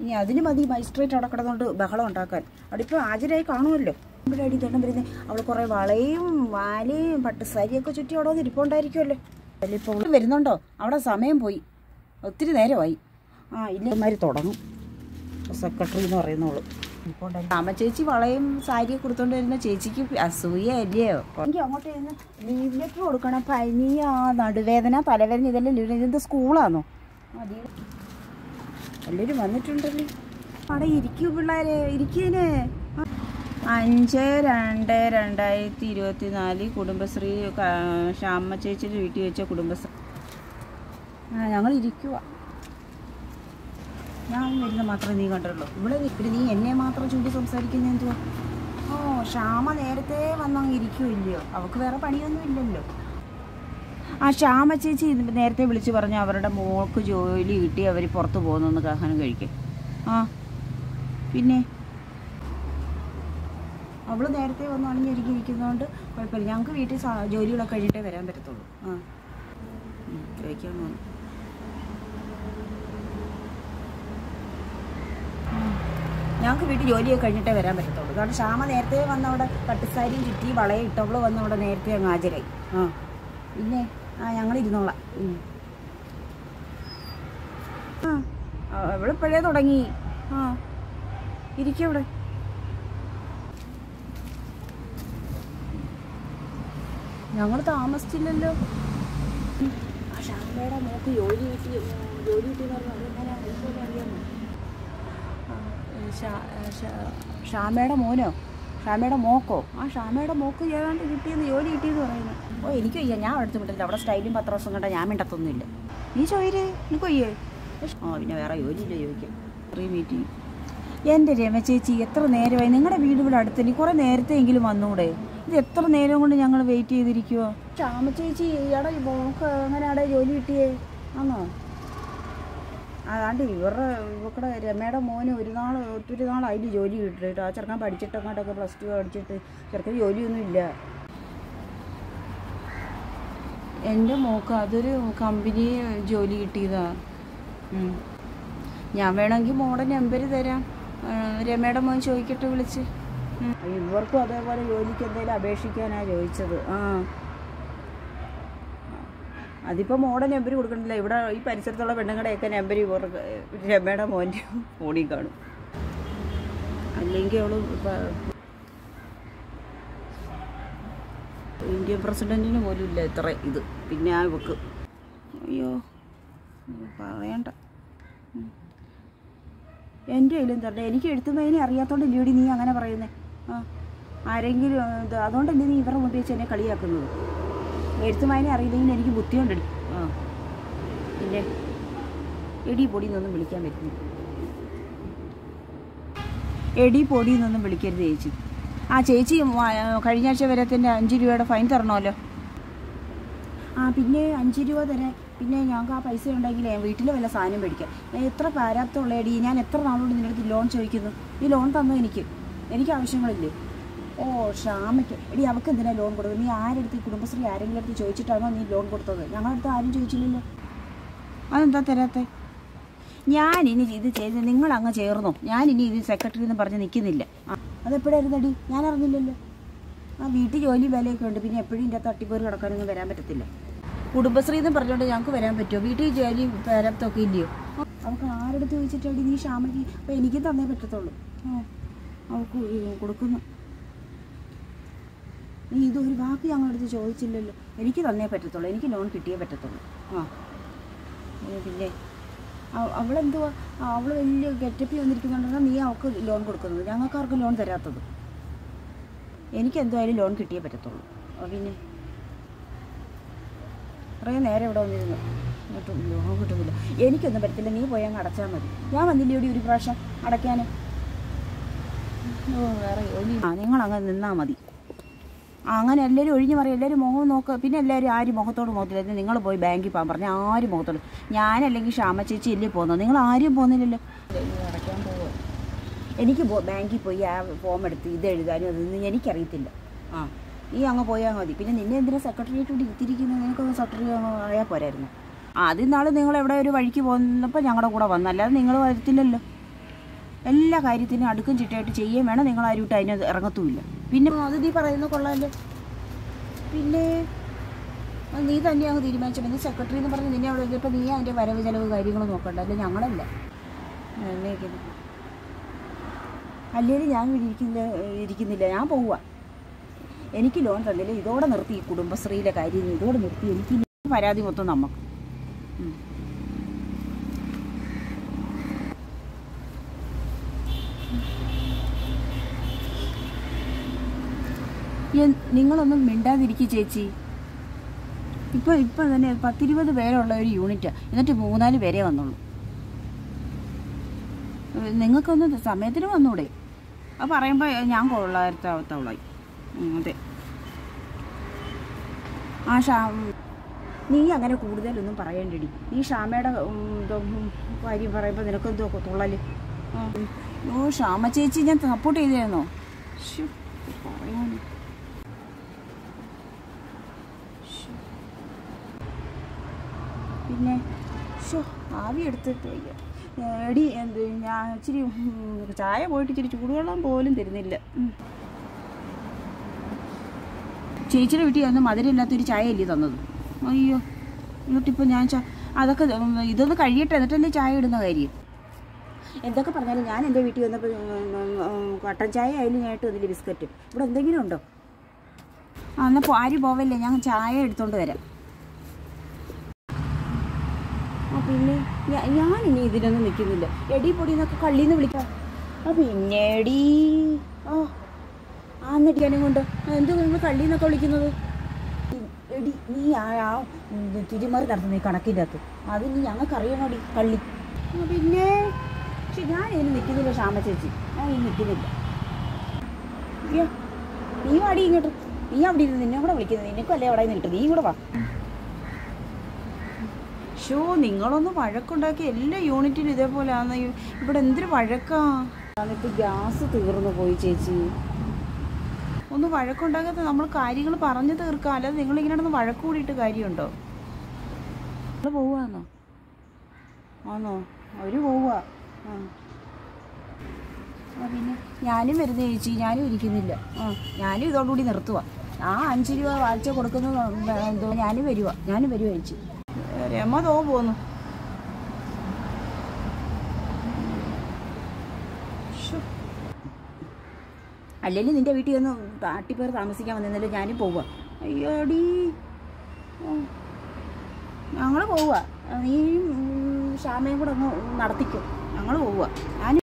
ഇനി അതിന് മതി മജിസ്ട്രേറ്റ് അവിടെ കിടന്നുകൊണ്ട് ബഹളം ഉണ്ടാക്കാൻ അവിടെ ഇപ്പോൾ ഹാജരായി കാണുമല്ലോ ഇവിടെ അടി തേട്ടം വരുന്നത് അവൾ കുറേ വളയും വാലയും പട്ട് സാരിയൊക്കെ ചുറ്റി അവിടെ വന്ന് ഇരിപ്പുണ്ടായിരിക്കുമല്ലോ അല്ല ഇപ്പോൾ അവള് വരുന്നുണ്ടോ അവിടെ സമയം പോയി ഒത്തിരി നേരമായി ആ ഇല്ലമാര് തുടങ്ങും സെക്രട്ടറി എന്ന് പറയുന്നോള് അമ്മ ചേച്ചി വളയും സാരിയൊക്കെ കൊടുത്തോണ്ട് വരുന്ന ചേച്ചിക്ക് അസൂയ അല്ലയോ എനിക്ക് അങ്ങോട്ട് ഇരുന്ന് ലീവ് ലെറ്റർ കൊടുക്കണം പനിയാ നടുവേദന തലവേദന ഇതെല്ലാം ലീവ് ഇതെന്ത് സ്കൂളാണോ ആ ലീവ് എല്ലാവരും വന്നിട്ടുണ്ടല്ലോ അവിടെ ഇരിക്കൂ പിള്ളേരെ ഇരിക്കുന്നേ അഞ്ച് രണ്ട് രണ്ടായിരത്തി ഇരുപത്തി നാല് കുടുംബശ്രീ ക- ശ്യാമ ചേച്ചിയുടെ വീട്ടിൽ വെച്ച കുടുംബശ്രീ ആ ഞങ്ങൾ ഇരിക്കുക ഞാൻ വരുന്ന മാത്രമേ നീ കണ്ടുള്ളൂ ഇവിടെ ഇവിടെ നീ എന്നെ മാത്രം ചൂണ്ടി സംസാരിക്കുന്ന എന്തുവാ ഓ ശ്യാമ നേരത്തെ വന്നങ്ങ് ഇരിക്കുമില്ലയോ അവൾക്ക് വേറെ പണിയൊന്നും ഇല്ലല്ലോ ആ ശ്യാമ ചേച്ചി ഇത് നേരത്തെ വിളിച്ച് പറഞ്ഞു അവരുടെ മോൾക്ക് ജോലി കിട്ടി അവർ പുറത്ത് പോകുന്നു കാഹാനം കഴിക്കാൻ ആ പിന്നെ അവൾ നേരത്തെ വന്ന് അണിഞ്ഞൊരുങ്ങിയിരിക്കുന്നതുകൊണ്ട് കുഴപ്പമില്ല ഞങ്ങൾക്ക് വീട്ടിൽ സാ- ജോലികളൊക്കെ കഴിഞ്ഞിട്ടേ വരാൻ പറ്റത്തുള്ളൂ ആ ഉം, ചോദിക്കാൻ വന്നു ഞങ്ങൾക്ക് വീട്ടിൽ ജോലിയൊക്കെ കഴിഞ്ഞിട്ടേ വരാൻ പറ്റത്തുള്ളൂ കാരണം ശ്യാമ നേരത്തെ വന്ന് അവിടെ പട്ടുസാരിയും ചുറ്റി വളയും ഇട്ടവള് വന്ന് അവിടെ നേരത്തെ അങ്ങ് ഹാജരായി ആ പിന്നെ ആ ഞങ്ങൾ ഇരുന്നോളാം ഉം. ആ അവളിപ്പോഴേ തുടങ്ങി ആ ഇരിക്കും അവിടെ ഞങ്ങൾ താമസിച്ചില്ലല്ലോ ഉം. ആ ശ്യാമയുടെ മോക്ക് ജോലി കിട്ടി ഉം, ജോലി കിട്ടിയെന്ന് പറഞ്ഞു അതെങ്ങനെ അതുപോലെ അറിയാമോ ആ, ഏ, ഷാ- ഏ, ഷാ- ഷാമയുടെ മോനോ ഷാമയുടെ മോക്കോ ആ ഷാമയുടെ മോക്ക് ഏതാണ്ട് കിട്ടിയെന്ന് ജോലി കിട്ടിയെന്ന് പറയുന്നു ഓ എനിക്ക് വയ്യ ഞാൻ അടുത്ത് വിട്ടില്ല അവിടെ സ്റ്റൈലും പത്ത് ദിവസം കണ്ട ഞാൻ മിണ്ടത്തൊന്നുമില്ല നീ ചോയര് നീ കൊയ്യേ ആ പിന്നെ വേറെ ജോലിയില്ല ചോദിക്കാം ഫ്രീ മീറ്റിംഗ് എൻ്റെ രമ ചേച്ചി എത്ര നേരമായി നിങ്ങളുടെ വീട് ഇവിടെ അടുത്ത് നീ കുറേ നേരത്തെ എങ്കിലും വന്നൂടെ ഇത് എത്ര നേരം കൊണ്ട് ഞങ്ങൾ വെയിറ്റ് ചെയ്തിരിക്കുവോ ക്ഷാമ ചേച്ചി ഇയാടെ മോക്ക് അങ്ങനെ അവിടെ ജോലി കിട്ടിയേ ആണോ അതാണ്ട് ഇവരുടെ ഇവക്കടെ രമയുടെ മോന് ഒരു നാൾ ഒത്തിരി നാളായിട്ട് ജോലി കിട്ടിയിട്ട് ആ ചെറുക്കൻ പഠിച്ചിട്ട് അങ്ങോട്ടൊക്കെ പ്ലസ് ടു പഠിച്ചിട്ട് ചെറുക്കൻ ജോലിയൊന്നും ഇല്ല എൻ്റെ മോക്ക് അതൊരു കമ്പനി ജോലി കിട്ടിയതാ ഉം. ഞാൻ വേണമെങ്കിൽ മോടെ നമ്പർ തരാം ആ, രമയുടെ മോൻ ചോദിക്കട്ടെ വിളിച്ച് ഉം. ഇവർക്കും അതേപോലെ ജോലിക്ക് എന്തെങ്കിലും അപേക്ഷിക്കാനാണ് ചോദിച്ചത് ആ അതിപ്പോൾ മോടെ നമ്പർ കൊടുക്കണില്ല ഇവിടെ ഈ പരിസരത്തുള്ള പെണ്ണുങ്ങളുടെയൊക്കെ നമ്പർ ഇവർക്ക് രമയുടെ മോൻ്റെ ഫോണിൽ കാണും അല്ലെങ്കിൽ അവള് ഇപ്പ- ഇന്ത്യൻ പ്രസിഡന്റിന് പോലും ഇല്ല ഇത്ര ഇത് പിന്നെ ആ ഇവക്ക് അയ്യോ ഇത് പറയണ്ട ഉം. എൻ്റെ കയ്യിലും തരണ്ട എനിക്ക് എഴുത്തുന്നതിനെ അറിയാത്തോണ്ട് ലേഡി നീ അങ്ങനെ പറയുന്നേ ആ ആരെങ്കിലും ഇത് അതുകൊണ്ടല്ലേ നീ ഇവരുടെ മുമ്പിൽ വെച്ച് എന്നെ കളിയാക്കുന്നത് എഴുത്തുമായനെ അറിയില്ലെങ്കിൽ എനിക്ക് ബുദ്ധിയുണ്ടടി ആ പിന്നെ എടി പൊടി എന്നൊന്നും വിളിക്കാൻ പറ്റില്ല എടി പൊടി എന്നൊന്നും വിളിക്കരുത് ചേച്ചി ആ ചേച്ചി വ- കഴിഞ്ഞ ആഴ്ച വരത്തിൻ്റെ അഞ്ച് രൂപയുടെ ഫൈൻ തരണമല്ലോ ആ പിന്നെ അഞ്ച് രൂപ തരാൻ പിന്നെ ഞങ്ങൾക്ക് ആ പൈസ ഉണ്ടെങ്കിൽ വീട്ടിൽ വല്ല സാധനം മേടിക്കാം ഞാൻ എത്ര പാരാപ്തമുള്ളേടി ഞാൻ എത്ര നാളുകൊണ്ട് നിൻ്റെ അടുത്ത് ലോൺ ചോദിക്കുന്നു ഈ ലോൺ തന്നു എനിക്ക് എനിക്ക് ആവശ്യങ്ങളില്ലേ ഓ ക്ഷാമയ്ക്ക് എടി അവൾക്ക് എന്തിനാ ലോൺ കൊടുത്തത് നീ ആരെടുത്ത് ഈ കുടുംബശ്രീ ആരെങ്കിലും അടുത്ത് ചോദിച്ചിട്ടാണോ നീ ലോൺ കൊടുത്തത് ഞങ്ങളുടെ അടുത്ത് ആരും ചോദിച്ചില്ലല്ലോ അതെന്താ തരാത്തെ ഞാൻ ഇനി ഇത് ചെയ്ത് നിങ്ങൾ അങ്ങ് ചേർന്നോ ഞാൻ ഇനി ഇത് സെക്രട്ടറി എന്ന് പറഞ്ഞ് നിൽക്കുന്നില്ല ആ അതെപ്പോഴായിരുന്നടി ഞാൻ അറിഞ്ഞില്ലല്ലോ ആ വീട്ടിൽ ജോലി വേലയൊക്കെ ഉണ്ട് പിന്നെ എപ്പോഴും ഇതിൻ്റെ തട്ടിപ്പേറ് കിടക്കാനൊന്നും വരാൻ പറ്റത്തില്ല കുടുംബശ്രീ എന്ന് പറഞ്ഞുകൊണ്ട് ഞങ്ങൾക്ക് വരാൻ പറ്റുമോ വീട്ടിൽ ജോലി പേരത്തൊക്കെ ഇല്ലയോ ആ, അവൾക്ക് ആരെടുത്ത് ചോദിച്ചിട്ടടി നീ ക്ഷാമയ്ക്ക് അപ്പോൾ എനിക്ക് തന്നേ പറ്റത്തുള്ളൂ ആ അവൾക്ക് ഈ കൊടുക്കുന്നു നീ ഇതൊരു വാക്ക് ഞങ്ങളടുത്ത് ചോദിച്ചില്ലല്ലോ എനിക്ക് തന്നേ പറ്റത്തുള്ളൂ എനിക്ക് ലോൺ കിട്ടിയേ പറ്റത്തുള്ളൂ ആ ഏ, പിന്നെ അവ- അവളെന്തുവാ ആ, അവള് വലിയ ഗെറ്റപ്പിൽ വന്നിരിക്കുന്നുണ്ടെങ്കിൽ നീ അവൾക്ക് ലോൺ കൊടുക്കുന്നത് ഞങ്ങൾക്കാർക്കും ലോൺ തരാത്തത് എനിക്ക് എന്തായാലും ലോൺ കിട്ടിയേ പറ്റത്തുള്ളൂ ആ, പിന്നെ കുറേ നേരം ഇവിടെ വന്നിരുന്നു എന്നിട്ടും ലോൺ കിട്ടുന്നില്ല എനിക്കൊന്നും പറ്റത്തില്ല നീ പോയി അങ്ങ് അടച്ചാൽ മതി ഞാൻ വന്നില്ലേ ഇവിടെ ഒരു പ്രാവശ്യം അടയ്ക്കാൻ ഓ വേറെ ജോലി ആ നിങ്ങൾ അങ്ങ് നിന്നാൽ മതി ആ, അങ്ങനെ എല്ലാവരും ഒഴിഞ്ഞു പറയും എല്ലാവരും മുഖം നോക്കുക പിന്നെ എല്ലാവരും ആരും മുഖത്തോട് മുഖത്തില്ല നിങ്ങൾ പോയി ബാങ്കിൽ പോകാൻ പറഞ്ഞു ആരും മുഖത്തോട് ഞാനല്ലെങ്കിൽ ക്ഷാമ ചേച്ചി അല്ലേ പോകുന്നത് നിങ്ങൾ ആരും പോകുന്നില്ലല്ലോ അടയ്ക്കാൻ പോവുക എനിക്ക് പോ- ബാങ്കിൽ പോയി ആ ഫോം എടുത്ത് ഇത് എഴുതാനും അതൊന്നും എനിക്കറിയത്തില്ല ആ നീ അങ്ങ് പോയാൽ മതി പിന്നെ നിന്നെ എന്തിനാ സെക്രട്ടറിയേറ്റ് കൂടി ഇരുത്തിരിക്കുന്നത് നിനക്കൊന്ന് സെക്രട്ടറി ആയാൽ പോരായിരുന്നു ആദ്യം നാൾ നിങ്ങൾ എവിടെ ഒരു വഴിക്ക് പോകുന്നപ്പോൾ ഞങ്ങളുടെ കൂടെ വന്നു അല്ലാതെ നിങ്ങൾ വരത്തില്ലല്ലോ എല്ലാ കാര്യത്തിനും അടുക്കും ചിട്ടയായിട്ട് ചെയ്യുകയും വേണം നിങ്ങൾ ആരുമായിട്ട് അതിന് ഇറങ്ങത്തുമില്ല പിന്നെ അത് നീ പറയുന്ന കൊള്ളാമല്ലോ പിന്നെ അത് നീ തന്നെ അങ്ങ് തീരുമാനിച്ചു നീ സെക്രട്ടറി എന്ന് പറഞ്ഞ് നിന്നെ അവിടെ ഇപ്പം നീ അതിൻ്റെ വരവ് ചിലവ് കാര്യങ്ങൾ നോക്കണ്ട അല്ല ഞങ്ങളല്ല എന്നേക്കുന്നു അല്ലെങ്കിൽ ഞാൻ ഇവിടെ ഇരിക്കില്ല ഇരിക്കുന്നില്ല ഞാൻ പോവുക എനിക്ക് ലോൺ തന്നില്ല ഇതോടെ നിർത്തി ഈ കുടുംബശ്രീയിലെ കാര്യം ഇതോടെ നിർത്തി എനിക്ക് ഇനി പരാതി മൊത്തം നമുക്ക് ഉം. എൻ- നിങ്ങളൊന്നും മിണ്ടാതിരിക്കുക ചേച്ചി ഇപ്പം ഇപ്പം തന്നെ പത്തിരുപത് പേരുള്ള ഒരു യൂണിറ്റാണ് എന്നിട്ട് മൂന്നാല് പേരേ വന്നുള്ളൂ ഏഹ് നിങ്ങൾക്കൊന്ന് സമയത്തിന് വന്നൂടെ അത് പറയുമ്പോൾ ഞാൻ കൊള്ളായിരത്താവത്താവളായി അതെ ആ ഷാ നീ അങ്ങനെ കൂടുതലൊന്നും പറയണ്ടടി നീ ഷാമയുടെ ഉം, ഇത് ഉം, കാര്യം പറയുമ്പോൾ നിനക്കെന്തോ തുള്ളല് ആ. ഓ ഷാമ ചേച്ചി ഞാൻ സപ്പോർട്ട് ചെയ്തായിരുന്നോ ശ്ശോ, പറയാന് ശ്ശോ. പിന്നെ ഷോ ആവി എടുത്തിട്ട് വയ്യ ഏ, എടി എന്ത് ഞാൻ ഇച്ചിരി ഉം, ചായ പോയിട്ട് ഇച്ചിരി ചൂടുവെള്ളം പോലും തരുന്നില്ല ഉം. ചേച്ചിയുടെ വീട്ടിൽ വന്ന് മധുരമില്ലാത്തൊരു ചായ അല്ലേ തന്നത് അയ്യോ എന്നിട്ടിപ്പോൾ ഞാൻ ചാ അതൊക്കെ ഉം, ഇതൊന്ന് കഴിയട്ടെ എന്നിട്ടല്ലേ ചായ ഇടുന്ന കാര്യം എന്തൊക്കെ പറഞ്ഞാലും ഞാൻ എൻ്റെ വീട്ടിൽ വന്നപ്പോൾ ഉം, ഉം, ഉം, കട്ടൻ ചായ ആയാലും ഞാൻ ഇട്ട് വന്നില്ല ബിസ്ക്കറ്റ് ഇവിടെ എന്തെങ്കിലും ഉണ്ടോ ആ എന്നാൽ പോ- ആരും പോവല്ലേ ഞാൻ ചായ എടുത്തോണ്ട് വരാം ആ പിന്നെ ഞാ- ഞാൻ ഇനി ഇതിനൊന്നും നിൽക്കുന്നില്ല എടി പൊടി എന്നൊക്കെ കള്ളിന്ന് വിളിക്കാം ആ പിന്നെ എടി ആ ആ എന്നിട്ടിക്കാനും കൊണ്ട് എന്ത് നിങ്ങൾ കള്ളി എന്നൊക്കെ വിളിക്കുന്നത് എടി നീ ആ ആ ഇത് തിരിമറി നടത്തുന്ന ഈ കണക്കിൻ്റെ അകത്ത് അത് നീ ഞങ്ങൾക്ക് അറിയണോടി കള്ളി ആ പിന്നെ പക്ഷെ ഞാൻ ഇതിന് നിൽക്കുന്നില്ല ശ്യാമ ചേച്ചി ഞാൻ ഇനി നിൽക്കുന്നില്ല അയ്യോ നീ വാടി ഇങ്ങോട്ട് നീ അവിടെ ഇരുന്ന് നിന്നെ കൂടെ വിളിക്കുന്നത് നിനക്കും അല്ലേ അവിടെ നിന്ന് കിട്ടും നീ കൂടെ വാ ഷോ നിങ്ങളൊന്ന് വഴക്കുണ്ടാക്കി എല്ലാ യൂണിറ്റിലും ഇതേപോലെ ആണ് ഇവിടെ എന്തൊരു വഴക്കാ എന്നിട്ട് ഗ്യാസ് തീർന്നു പോയി ചേച്ചി ഒന്ന് വഴക്കുണ്ടാക്കാത്ത നമ്മൾ കാര്യങ്ങൾ പറഞ്ഞു തീർക്കാം അല്ലാതെ നിങ്ങൾ ഇങ്ങനെ ഒന്ന് വഴക്ക് കൂടിയിട്ട് കാര്യമുണ്ടോ നിങ്ങൾ പോവാന്നോ ആന്നോ അവര് പോവാ ആ ആ, പിന്നെ ഞാനും വരുന്ന ചേച്ചി ഞാനും ഇരിക്കുന്നില്ല ആ ഞാനും ഇതോടുകൂടി നിർത്തുക ആ അഞ്ച് രൂപ വാഴ്ച കൊടുക്കുന്ന എന്തോ ഞാനും വരുക ഞാനും വരുക ചേച്ചി രമ തോ പോന്നു ശ്ശോ. അല്ലെങ്കിൽ നിന്റെ വീട്ടിൽ ഒന്ന് താട്ടിപ്പേർ താമസിക്കാൻ വന്നിരുന്നല്ലോ ഞാനും പോവുക അയ്യോടി ഞങ്ങൾ പോവുക നീയും ഉം, ശ്യാമയും കൂടെ ഒന്ന് നടത്തിക്കും ഞങ്ങൾ പോവുക ഞാൻ